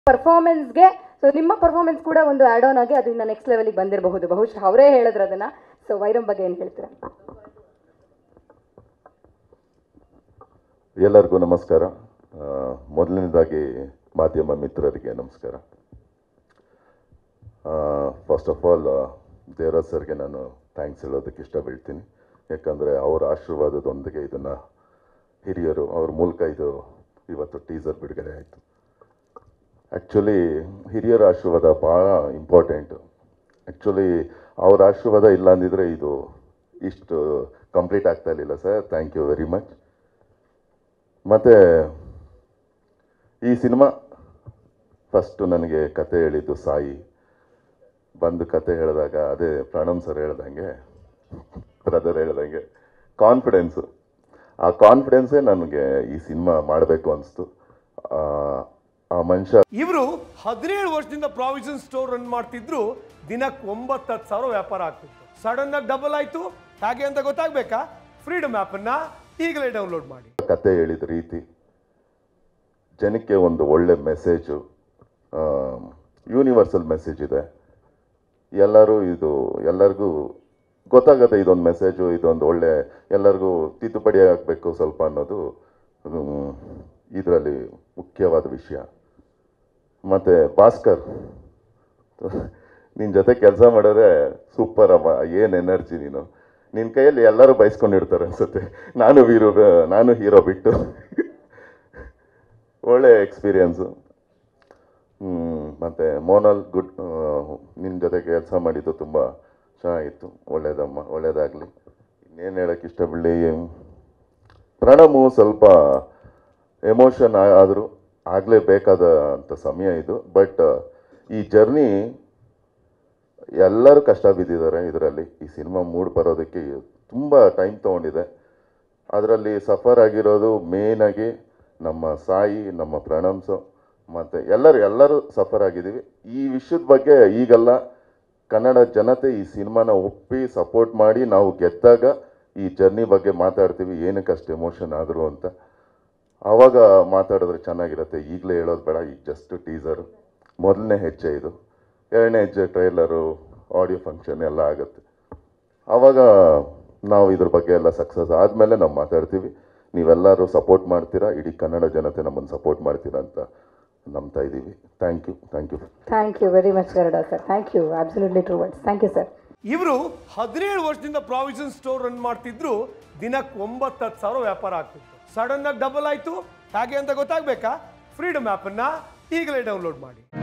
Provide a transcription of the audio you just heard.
ಪರ್ಫಾರ್ಮೆನ್ಸ್ಗೆ so ನಿಮ್ಮ performance ಕೂಡ ಒಂದು ಆ್ಯಡ್ ಆನ್ ಆಗಿ ಅದು ಇನ್ನು ನೆಕ್ಸ್ಟ್ ಲೆವೆಲಿಗೆ ಬಂದಿರಬಹುದು ಬಹುಶಃ ಅವರೇ ಹೇಳಿದ್ರು ಅದನ್ನ ಸೊ ವೈರಂ ಬಗ್ಗೆ ಏನು ಹೇಳ್ತೀರಾ ಎಲ್ಲರಿಗೂ ನಮಸ್ಕಾರ ಆ, ಮೊದಲನೇದಾಗಿ ಮಾಧ್ಯಮ ಮಿತ್ರರಿಗೆ ನಮಸ್ಕಾರ ಫಸ್ಟ್ ಆಫ್ ಆಲ್ ದೇವರಾಜ್ ಸರ್ಗೆ ನಾನು ಥ್ಯಾಂಕ್ಸ್ ಹೇಳೋದಕ್ಕೆ ಇಷ್ಟಪಡ್ತೀನಿ ಯಾಕಂದರೆ ಅವರ ಆಶೀರ್ವಾದದೊಂದಿಗೆ ಇದನ್ನು ಹಿರಿಯರು ಅವ್ರ ಮೂಲಕ ಇದು ಇವತ್ತು ಟೀಸರ್ ಬಿಡುಗಡೆ ಆಯಿತು ಆ್ಯಕ್ಚುಲಿ ಹಿರಿಯರ ಆಶೀರ್ವಾದ ಭಾಳ ಇಂಪಾರ್ಟೆಂಟು ಆ್ಯಕ್ಚುಲಿ ಅವ್ರ ಆಶೀರ್ವಾದ ಇಲ್ಲ ಅಂದಿದ್ರೆ ಇದು ಇಷ್ಟು ಕಂಪ್ಲೀಟ್ ಆಗ್ತಾ ಇರಲಿಲ್ಲ sir thank you very much ಮತ್ತು ಈ ಸಿನಿಮಾ ಫಸ್ಟು ನನಗೆ ಕತೆ ಹೇಳಿದ್ದು ಸಾಯಿ ಬಂದು ಕತೆ ಹೇಳಿದಾಗ ಅದೇ ಪ್ರಣಮ್ ಸರ್ ಹೇಳ್ದಂಗೆ ಬ್ರದರ್ ಹೇಳ್ದಂಗೆ ಕಾನ್ಫಿಡೆನ್ಸು ಆ ಕಾನ್ಫಿಡೆನ್ಸೇ ನನಗೆ ಈ ಸಿನಿಮಾ ಮಾಡಬೇಕು ಅನಿಸ್ತು ಆ ಮನುಷ್ಯ ಇವರು ಹದಿನೇಳು ವರ್ಷದಿಂದ ಪ್ರಾವಿಷನ್ ಸ್ಟೋರ್ ರನ್ ಮಾಡ್ತಿದ್ರು ದಿನಕ್ಕೆ ಒಂಬತ್ತು ಹತ್ತು ಸಾವಿರ ವ್ಯಾಪಾರ ಆಗ್ತಿತ್ತು ಸಡನ್ ಆಗಿ ಡಬಲ್ ಆಯ್ತು ಹೇಗೆ ಅಂತ ಗೊತ್ತಾಗ್ಬೇಕಾ ಫ್ರೀಡಮ್ ಆ್ಯಪ್ ಅನ್ನ ಈಗಲೇ ಡೌನ್ಲೋಡ್ ಮಾಡಿ ಕತೆ ಹೇಳಿದ ರೀತಿ ಜನಕ್ಕೆ ಒಂದು ಒಳ್ಳೆ ಮೆಸೇಜು ಯೂನಿವರ್ಸಲ್ ಮೆಸೇಜ್ ಇದೆ ಎಲ್ಲರೂ ಇದು ಎಲ್ಲರಿಗೂ ಗೊತ್ತಾಗತ್ತೆ ಇದೊಂದು ಮೆಸೇಜು ಇದೊಂದು ಒಳ್ಳೆ ಎಲ್ಲರಿಗೂ ತಿದ್ದುಪಡಿ ಆಗಬೇಕು ಸ್ವಲ್ಪ ಅನ್ನೋದು ಇದರಲ್ಲಿ ಮುಖ್ಯವಾದ ವಿಷಯ ಮತ್ತು ಭಾಸ್ಕರ್ ನಿನ್ನ ಜೊತೆ ಕೆಲಸ ಮಾಡಿದ್ರೆ ಸೂಪರ್ ಅಮ್ಮ ಏನು ಎನರ್ಜಿ ನೀನು ನಿನ್ನ ಕೈಯಲ್ಲಿ ಎಲ್ಲರೂ ಬಯಸ್ಕೊಂಡಿರ್ತಾರೆ ಅನ್ಸುತ್ತೆ ನಾನು ಹೀರೋ ನಾನು ಹೀರೋ ಬಿಟ್ಟು ಒಳ್ಳೆ ಎಕ್ಸ್ಪೀರಿಯನ್ಸು ಮತ್ತು ಮೋನಲ್ ಗುಡ್ ನಿನ್ನ ಜೊತೆ ಕೆಲಸ ಮಾಡಿದ್ದು ತುಂಬ ಚೆನ್ನಾಗಿತ್ತು ಒಳ್ಳೇದಮ್ಮ ಒಳ್ಳೇದಾಗಲಿ ಇನ್ನೇನು ಹೇಳೋಕ್ಕೆ ಇಷ್ಟಪಡಲಿ ಪ್ರಣಮು ಸ್ವಲ್ಪ ಎಮೋಷನ್ ಆದರೂ ಆಗಲೇಬೇಕಾದ ಅಂತ ಸಮಯ ಇದು ಬಟ್ ಈ ಜರ್ನಿ ಎಲ್ಲರೂ ಕಷ್ಟ ಬಿದ್ದಿದ್ದಾರೆ ಇದರಲ್ಲಿ ಈ ಸಿನಿಮಾ ಮೂಡ್ ಬರೋದಕ್ಕೆ ತುಂಬ ಟೈಮ್ ತೊಗೊಂಡಿದೆ ಅದರಲ್ಲಿ ಸಫರ್ ಆಗಿರೋದು ಮೇಯ್ನಾಗಿ ನಮ್ಮ ಸಾಯಿ ನಮ್ಮ ಪ್ರಣಮ್ಸು ಮತ್ತು ಎಲ್ಲರೂ ಎಲ್ಲರೂ ಸಫರ್ ಆಗಿದ್ದೀವಿ ಈ ವಿಷಯದ ಬಗ್ಗೆ ಈಗೆಲ್ಲ ಕನ್ನಡ ಜನತೆ ಈ ಸಿನಿಮಾನ ಒಪ್ಪಿ ಸಪೋರ್ಟ್ ಮಾಡಿ ನಾವು ಗೆದ್ದಾಗ ಈ ಜರ್ನಿ ಬಗ್ಗೆ ಮಾತಾಡ್ತೀವಿ ಏನಕ್ಕೆ ಅಷ್ಟು ಎಮೋಷನ್ ಆದರು ಅಂತ ಆವಾಗ ಮಾತಾಡಿದ್ರೆ ಚೆನ್ನಾಗಿರುತ್ತೆ ಈಗಲೇ ಹೇಳೋದು ಬೇಡ ಈಗ ಜಸ್ಟ್ ಟೀಸರು ಮೊದಲನೇ ಹೆಜ್ಜೆ ಇದು ಎರಡನೇ ಹೆಜ್ಜೆ ಟ್ರೈಲರು ಆಡಿಯೋ ಫಂಕ್ಷನ್ ಎಲ್ಲ ಆಗುತ್ತೆ ಆವಾಗ ನಾವು ಇದ್ರ ಬಗ್ಗೆ ಎಲ್ಲ ಸಕ್ಸಸ್ ಆದಮೇಲೆ ನಾವು ಮಾತಾಡ್ತೀವಿ ನೀವೆಲ್ಲರೂ ಸಪೋರ್ಟ್ ಮಾಡ್ತೀರಾ ಇಡೀ ಕನ್ನಡ ಜನತೆ ನಮ್ಮನ್ನು ಸಪೋರ್ಟ್ ಮಾಡ್ತೀರಾ ಅಂತ ನಂಬ್ತಾ ಇದ್ದೀವಿ thank you thank you thank you very much Garuda sir thank you absolutely true words thank you sir ಇವರು ಹದಿನೇಳು ವರ್ಷದಿಂದ ಪ್ರಾವಿಷನ್ ಸ್ಟೋರ್ ರನ್ ಮಾಡ್ತಿದ್ರು ದಿನಕ್ಕೆ ಒಂಬತ್ತು ಹತ್ತು ಸಾವಿರ ವ್ಯಾಪಾರ ಆಗ್ತಿತ್ತು ಸಡನ್ ಆಗಿ ಡಬಲ್ ಆಯ್ತು ಹೇಗೆ ಅಂತ ಗೊತ್ತಾಗ್ಬೇಕಾ ಫ್ರೀಡಮ್ ಆ್ಯಪ್ ಅನ್ನ ಈಗಲೇ ಡೌನ್ಲೋಡ್ ಮಾಡಿ